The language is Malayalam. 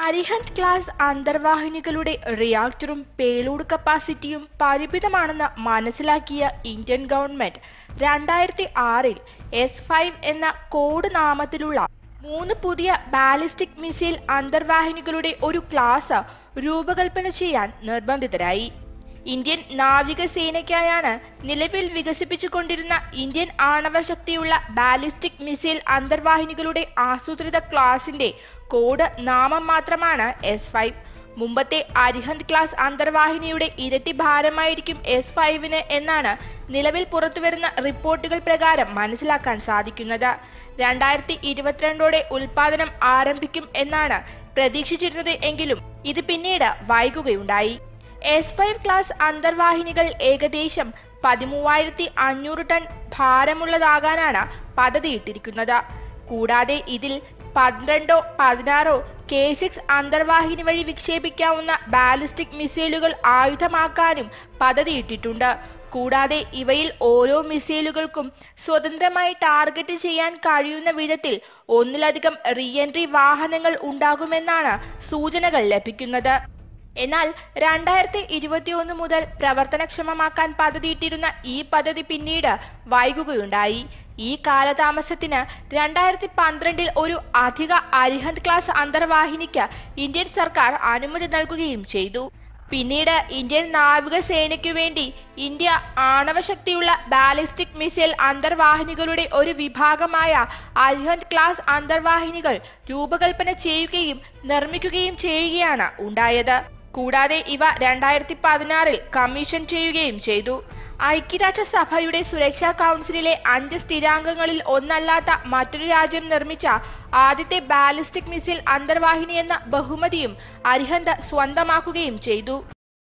അരിഹന്ത് ക്ലാസ് അന്തർവാഹിനികളുടെ റിയാക്ടറും പേലോഡ് കപ്പാസിറ്റിയും പരിമിതമാണെന്ന് മനസ്സിലാക്കിയ ഇന്ത്യൻ ഗവൺമെന്റ് രണ്ടായിരത്തി ആറിൽ എസ് ഫൈവ് എന്ന കോഡ് നാമത്തിലുള്ള മൂന്ന് പുതിയ ബാലിസ്റ്റിക് മിസൈൽ അന്തർവാഹിനികളുടെ ഒരു ക്ലാസ് രൂപകൽപ്പന ചെയ്യാൻ നിർബന്ധിതരായി ഇന്ത്യൻ നാവികസേനയ്ക്കായാണ് നിലവിൽ വികസിപ്പിച്ചുകൊണ്ടിരുന്ന ഇന്ത്യൻ ആണവശക്തിയുള്ള ബാലിസ്റ്റിക് മിസൈൽ അന്തർവാഹിനികളുടെ ആസൂത്രിത ക്ലാസിന്റെ കോഡ് നാമം മാത്രമാണ് എസ് ഫൈവ് മുമ്പത്തെ അരിഹന്ത് ക്ലാസ് അന്തർവാഹിനിയുടെ ഇരട്ടി ഭാരമായിരിക്കും എസ് ഫൈവിന് എന്നാണ് നിലവിൽ പുറത്തുവരുന്ന റിപ്പോർട്ടുകൾ പ്രകാരം മനസ്സിലാക്കാൻ സാധിക്കുന്നത് രണ്ടായിരത്തി ഇരുപത്തിരണ്ടോടെ ഉൽപാദനം ആരംഭിക്കും എന്നാണ് പ്രതീക്ഷിച്ചിരുന്നത് എങ്കിലും ഇത് പിന്നീട് വൈകുകയുണ്ടായി എസ് ഫൈവ് ക്ലാസ് അന്തർവാഹിനികൾ ഏകദേശം പതിമൂവായിരത്തി അഞ്ഞൂറ് ടൺ ഭാരമുള്ളതാകാനാണ് പദ്ധതിയിട്ടിരിക്കുന്നത് കൂടാതെ ഇതിൽ പന്ത്രണ്ടോ പതിനാറോ കെ സിക്സ് അന്തർവാഹിനി വഴി വിക്ഷേപിക്കാവുന്ന ബാലിസ്റ്റിക് മിസൈലുകൾ ആയുധമാക്കാനും പദ്ധതിയിട്ടിട്ടുണ്ട് കൂടാതെ ഇവയിൽ ഓരോ മിസൈലുകൾക്കും സ്വതന്ത്രമായി ടാർഗറ്റ് ചെയ്യാൻ കഴിയുന്ന വിധത്തിൽ ഒന്നിലധികം റീ എൻട്രി വാഹനങ്ങൾ ഉണ്ടാകുമെന്നാണ് സൂചനകൾ ലഭിക്കുന്നത് എന്നാൽ രണ്ടായിരത്തി ഇരുപത്തിയൊന്ന് മുതൽ പ്രവർത്തനക്ഷമമാക്കാൻ പദ്ധതിയിട്ടിരുന്ന ഈ പദ്ധതി പിന്നീട് വൈകുകയുണ്ടായി ഈ കാലതാമസത്തിന് രണ്ടായിരത്തി പന്ത്രണ്ടിൽ ഒരു അധിക അരിഹന്ത് ക്ലാസ് അന്തർവാഹിനിക്ക് ഇന്ത്യൻ സർക്കാർ അനുമതി നൽകുകയും ചെയ്തു പിന്നീട് ഇന്ത്യൻ നാവികസേനയ്ക്കു വേണ്ടി ഇന്ത്യ ആണവശക്തിയുള്ള ബാലിസ്റ്റിക് മിസൈൽ അന്തർവാഹിനികളുടെ ഒരു വിഭാഗമായ അരിഹന്ത് ക്ലാസ് അന്തർവാഹിനികൾ രൂപകൽപ്പന ചെയ്യുകയും നിർമ്മിക്കുകയും ചെയ്യുകയാണ് ഉണ്ടായത് കൂടാതെ ഇവ രണ്ടായിരത്തി പതിനാറിൽ കമ്മീഷൻ ചെയ്യുകയും ചെയ്തു ഐക്യരാഷ്ട്രസഭയുടെ സുരക്ഷാ കൗൺസിലിലെ അഞ്ച് സ്ഥിരാംഗങ്ങളിൽ ഒന്നല്ലാത്ത മറ്റൊരു രാജ്യം നിർമ്മിച്ച ആദ്യത്തെ ബാലിസ്റ്റിക് മിസൈൽ അന്തർവാഹിനി എന്ന ബഹുമതിയും അരിഹന്ത് സ്വന്തമാക്കുകയും ചെയ്തു